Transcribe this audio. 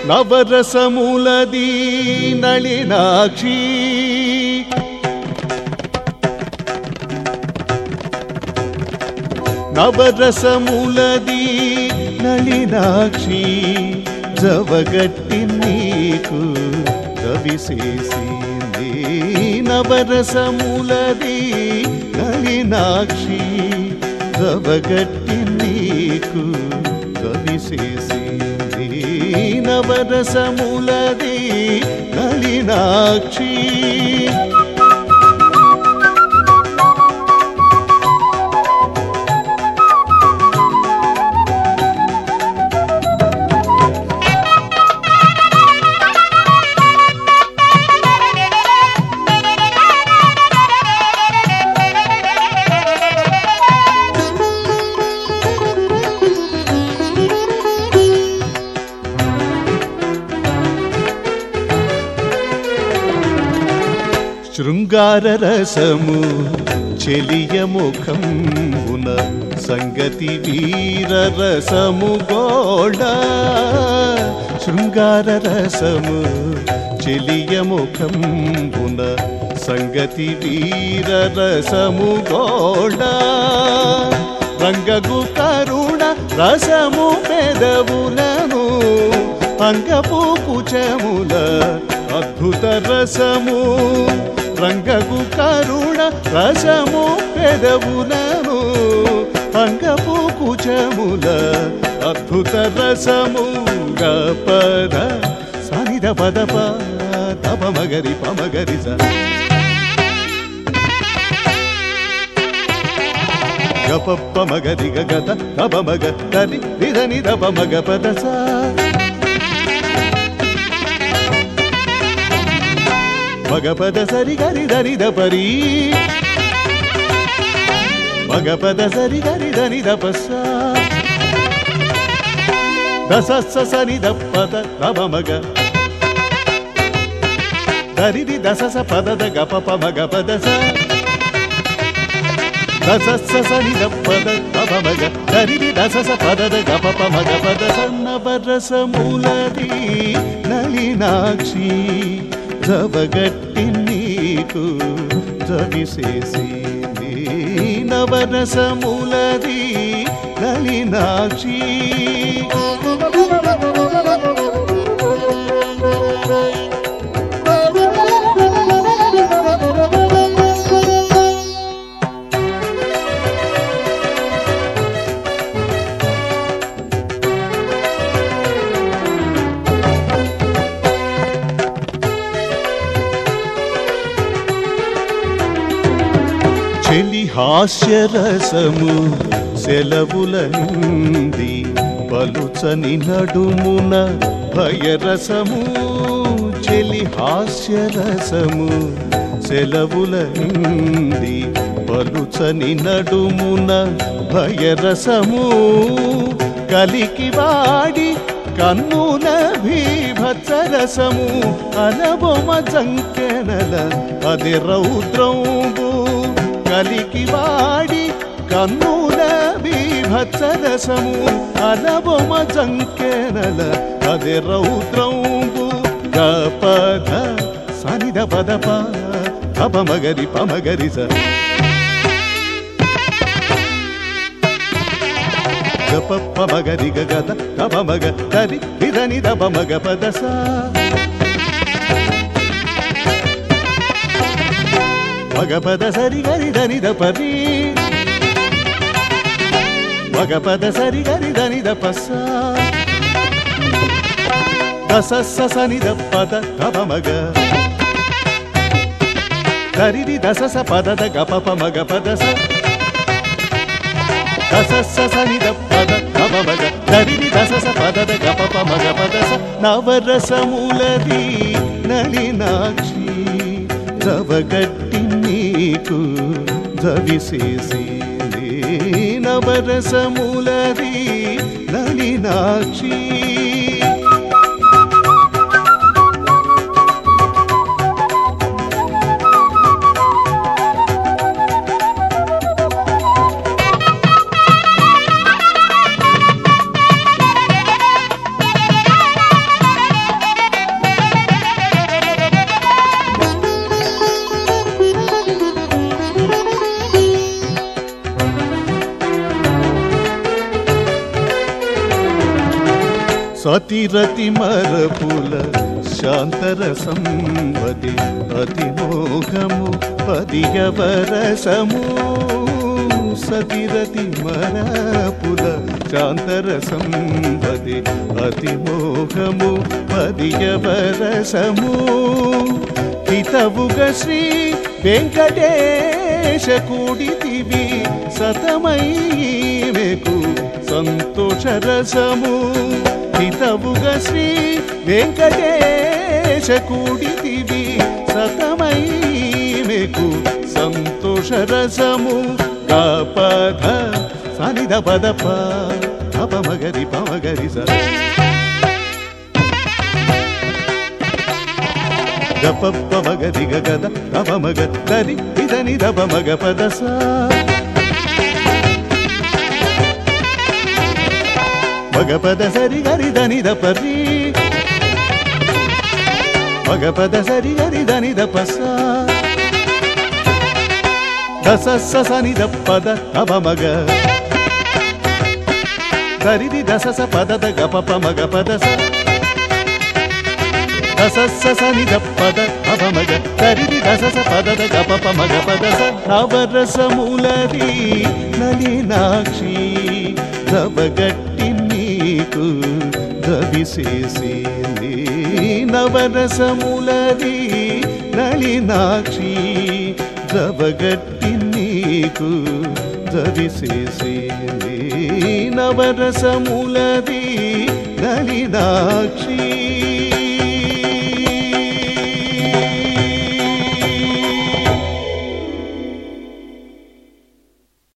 నవరసములది నళినాక్షి నవరసములది నళినాక్షి జవగట్టి నీకు కవిసేసింది నవరసములది నళినాక్షి జవగట్టి నీకు కవిసేసింది నవరసములది నళినాక్షి శృంగార రసము చెలియ ముఖంబున సంగతి వీర రసము గోళ శృంగార రసము చెలియ ముఖంబున సంగతి వీర రసము గోళ రంగగు కరుణ రసము పెదవులను అంగపు కుచముల అద్భుత రసము రంగగు కరుణ రసము పెదవులను అంగపు కుచముల అద్భుత రసము గపద సనిద పదప తప మగరి పమగరి స గపప్ప మగరి గగత తప మగ తరి నిధని తప మగ పద సా మగపద సరి గరి ధరి దపరి మగపద సరి గరి ధని దపస దసస్స సని దప్పద నవ మగ దరిది దసస పదద గపప మగ పదస దసస్స సని దప్పద నవ మగ దరిది దసస పదద గపప మగ పదస నవరసమూలది నళినాక్షి జవగట్టి నీకు జవిసేసింది నవరసములది నళినాక్షి చెలి హాస్యరసము సెలవుల నుండి పలుచని నడుమున భయరసము చెలి హాస్యరసము సెలవుల నుండి పలుచని నడుమున భయరసము కలికి వాడి కన్నుల భీభత్సరసము అనబొమ జంకెనల అది రౌద్రంబు కలికి వాడి కన్నుల భీభత్సరసము అనబొమ జంకెనల అది రౌద్రంబు గపద సనిద పదప అపమగరి పమగరి స గపప్ప మగరి గగద తప మగ తరి విదని దప మగ పదస మగ పద సరి గరి దని దపరి మగ పద సరి గరి దని దపస దసస్స సని దపద తప మగ దరిది దసస పదద గపప మగ పదస దసస్స సని దపద తప మగ దరిది దసస పదద గపప మగ పదస నవరసములది నళినాక్షి జవగట్టి నీకు జవిసేసింది నవరసములది నళినాక్షి సతిరతి మరపుల శాంతర సంవది అతిమోహము పదియవరసము సతిరతి మరపుల శాంతర సంవది అతిమోహము పదియవరసము హితవుగ శ్రీ వెంకటేశ కూడితివి సతమైకు సంతోషరసము హితవుగ శ్రీ వెంకటేశ కూడితివి సతమైకు సంతోషరసము గపధ సనిద పదప అపమగరి పమగరి స గపప్ప మగరి గగద తప మగ దరి ఇదని దప మగ పదస మగ పద సరి గరి దని దపరి మగ పద సరి గరి దని దపస దస సని దప్పద తప మగ దరిది దస స పద ద గపప మగ పదస దసస్స సని దప్పద అపమగ దరిది దసస పదద గపప మగ పదస నవరసములది నలినాక్షి దబగట్టి నీకు దవిసేసి నవరసములది నలినాక్షి దబగట్టి నీకు దవిసేసి నవరసములది నలినాక్షి